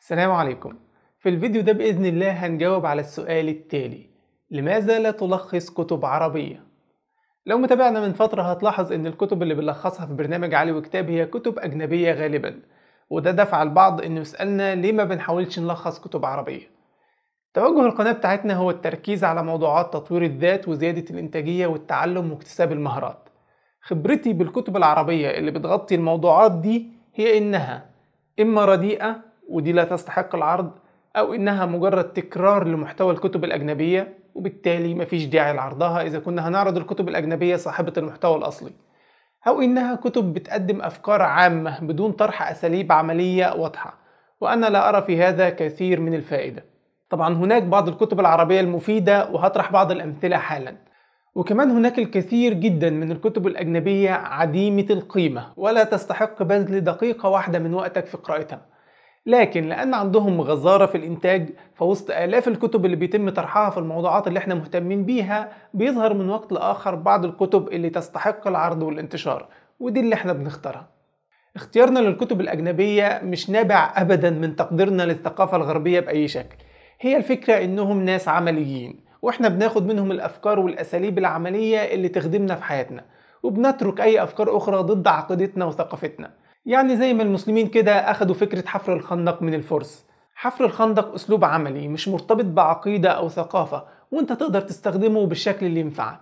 السلام عليكم في الفيديو ده بإذن الله هنجاوب على السؤال التالي لماذا لا تلخص كتب عربية؟ لو متابعنا من فترة هتلاحظ إن الكتب اللي بنلخصها في برنامج علي وكتاب هي كتب أجنبية غالبا وده دفع البعض إنه يسألنا ليه ما بنحاولش نلخص كتب عربية توجه القناة بتاعتنا هو التركيز على موضوعات تطوير الذات وزيادة الإنتاجية والتعلم واكتساب المهارات خبرتي بالكتب العربية اللي بتغطي الموضوعات دي هي إنها إما رديئة ودي لا تستحق العرض أو إنها مجرد تكرار لمحتوى الكتب الأجنبية وبالتالي مفيش داعي لعرضها إذا كنا هنعرض الكتب الأجنبية صاحبة المحتوى الأصلي أو إنها كتب بتقدم أفكار عامة بدون طرح أساليب عملية واضحة وأنا لا أرى في هذا كثير من الفائدة طبعا هناك بعض الكتب العربية المفيدة وهطرح بعض الأمثلة حالا وكمان هناك الكثير جدا من الكتب الأجنبية عديمة القيمة ولا تستحق بذل دقيقة واحدة من وقتك في قراءتها لكن لأن عندهم غزارة في الإنتاج فوسط آلاف الكتب اللي بيتم طرحها في الموضوعات اللي احنا مهتمين بيها بيظهر من وقت لآخر بعض الكتب اللي تستحق العرض والانتشار ودي اللي احنا بنختارها اختيارنا للكتب الأجنبية مش نابع أبدا من تقديرنا للثقافة الغربية بأي شكل هي الفكرة إنهم ناس عمليين واحنا بناخد منهم الأفكار والأساليب العملية اللي تخدمنا في حياتنا وبنترك أي أفكار أخرى ضد عقيدتنا وثقافتنا يعني زي ما المسلمين كده أخدوا فكرة حفر الخندق من الفرس حفر الخندق أسلوب عملي مش مرتبط بعقيدة أو ثقافة وأنت تقدر تستخدمه بالشكل اللي ينفعك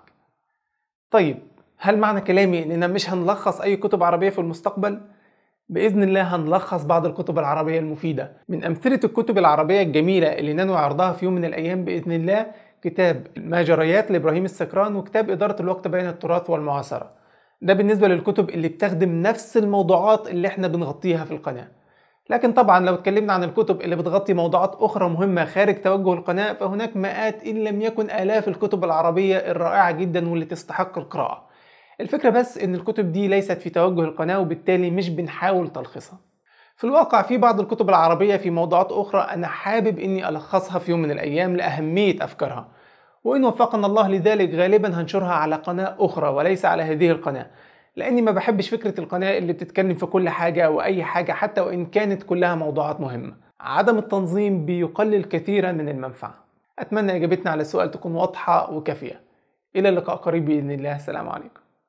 طيب هل معنى كلامي إننا مش هنلخص أي كتب عربية في المستقبل؟ بإذن الله هنلخص بعض الكتب العربية المفيدة من أمثلة الكتب العربية الجميلة اللي ننوي عرضها في يوم من الأيام بإذن الله كتاب الماجريات لإبراهيم السكران وكتاب إدارة الوقت بين التراث والمعاصرة ده بالنسبة للكتب اللي بتخدم نفس الموضوعات اللي احنا بنغطيها في القناة لكن طبعا لو اتكلمنا عن الكتب اللي بتغطي موضوعات أخرى مهمة خارج توجه القناة فهناك مئات إن لم يكن آلاف الكتب العربية الرائعة جدا واللي تستحق القراءة الفكرة بس إن الكتب دي ليست في توجه القناة وبالتالي مش بنحاول تلخيصها في الواقع في بعض الكتب العربية في موضوعات أخرى أنا حابب إني ألخصها في يوم من الأيام لأهمية أفكارها وإن وفقنا الله لذلك غالبا هنشرها على قناة أخرى وليس على هذه القناة لأني ما بحبش فكرة القناة اللي بتتكلم في كل حاجة أو أي حاجة حتى وإن كانت كلها موضوعات مهمة عدم التنظيم بيقلل كثيرا من المنفعة أتمنى إجابتنا على السؤال تكون واضحة وكافية إلى اللقاء قريب بإذن الله السلام عليكم